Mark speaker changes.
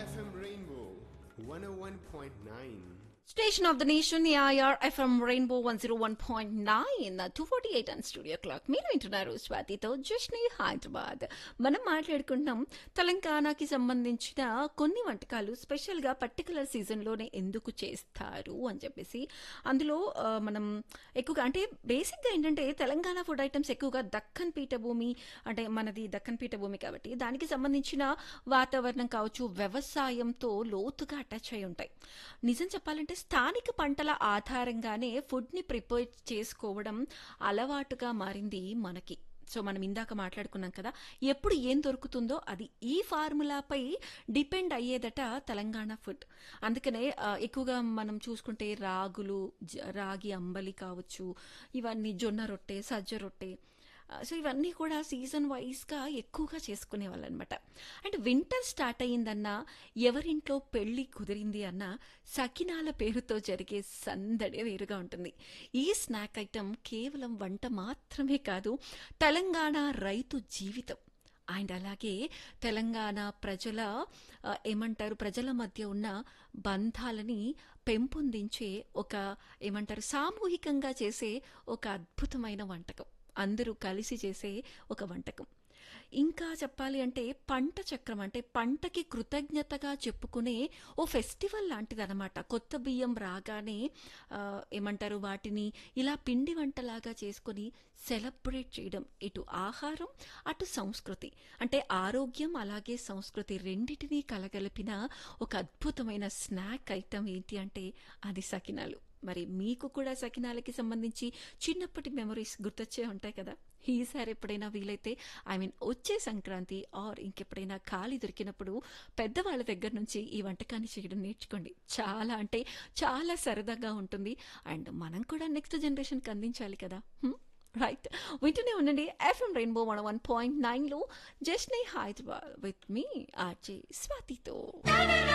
Speaker 1: FM Rainbow 101.9.
Speaker 2: Station of the Nation, AIR FM Rainbow 101.9, 248 and studio clock మీరు వింటున్నారు స్వాతితో జస్ని హైదరాబాద్ మనం మాట్లాడుకుంటున్నాం తెలంగాణకి సంబంధించిన కొన్ని వంటకాలు స్పెషల్గా పర్టికులర్ సీజన్లోనే ఎందుకు చేస్తారు అని చెప్పేసి అందులో ఆ, మనం ఎక్కువగా అంటే బేసిక్గా ఏంటంటే తెలంగాణ ఫుడ్ ఐటమ్స్ ఎక్కువగా దక్కన్ పీఠభూమి అంటే మనది దక్కన్ పీఠభూమి కాబట్టి దానికి సంబంధించిన వాతావరణం కావచ్చు వ్యవసాయంతో లోతుగా అటాచ్ అయి ఉంటాయి నిజం చెప్పాలంటే స్థానిక పంటల ఆధారంగానే ఫుడ్ని ప్రిపేర్ చేసుకోవడం అలవాటుగా మారింది మనకి సో మనం ఇందాక మాట్లాడుకున్నాం కదా ఎప్పుడు ఏం దొరుకుతుందో అది ఈ ఫార్ములాపై డిపెండ్ అయ్యేదట తెలంగాణ ఫుడ్ అందుకనే ఆ, ఎక్కువగా మనం చూసుకుంటే రాగులు జ- రాగి అంబలి కావచ్చు ఇవన్నీ జొన్న రొట్టె సజ్జ రొట్టె ఆ, సో ఇవన్నీ కూడా సీజన్ వైజ్గా ఎక్కువగా చేసుకునే వాళ్ళు అనమాట అండ్ వింటర్ స్టార్ట్ అయ్యిందన్నా ఎవరింట్లో పెళ్లి కుదిరింది అన్నా సకినాల పేరుతో జరిగే సందడి వేరుగా ఉంటుంది ఈ స్నాక్ ఐటెం కేవలం వంట మాత్రమే కాదు తెలంగాణ రైతు జీవితం అండ్ అలాగే తెలంగాణ ప్రజల ఆ, ఏమంటారు ప్రజల మధ్య ఉన్న బంధాలని పెంపొందించే ఒక ఏమంటారు సామూహికంగా చేసే ఒక అద్భుతమైన వంటకం అందరూ కలిసి చేసే ఒక వంటకం ఇంకా చెప్పాలి అంటే పంట చక్రం అంటే పంటకి కృతజ్ఞతగా చెప్పుకునే ఓ ఫెస్టివల్ లాంటిదన్నమాట కొత్త బియ్యం రాగానే ఆ, ఏమంటారు వాటిని ఇలా పిండి వంటలాగా చేసుకొని సెలబ్రేట్ చేయడం ఇటు ఆహారం అటు సంస్కృతి అంటే ఆరోగ్యం అలాగే సంస్కృతి రెండిటినీ కలగలిపిన ఒక అద్భుతమైన స్నాక్ ఐటమ్ ఏంటి అంటే అది సకినాలు మరి మీకు కూడా సకినాలకి సంబంధించి చిన్నప్పటి మెమరీస్ గుర్తొచ్చే ఉంటాయి కదా ఈసారి ఎప్పుడైనా వీలైతే ఐ మీన్ వచ్చే సంక్రాంతి ఆర్ ఇంకెప్పుడైనా ఖాళీ దొరికినప్పుడు పెద్దవాళ్ళ దగ్గర నుంచి ఈ వంటకాన్ని చేయడం నేర్చుకోండి చాలా అంటే చాలా సరదాగా ఉంటుంది అండ్ మనం కూడా నెక్స్ట్ జనరేషన్కి అందించాలి కదా రైట్ వింటూనే ఉండండి FM rainbow one one point నైన్లో జస్ట్ హైదరాబాద్ విత్ మీ ఆర్జే స్వాతితో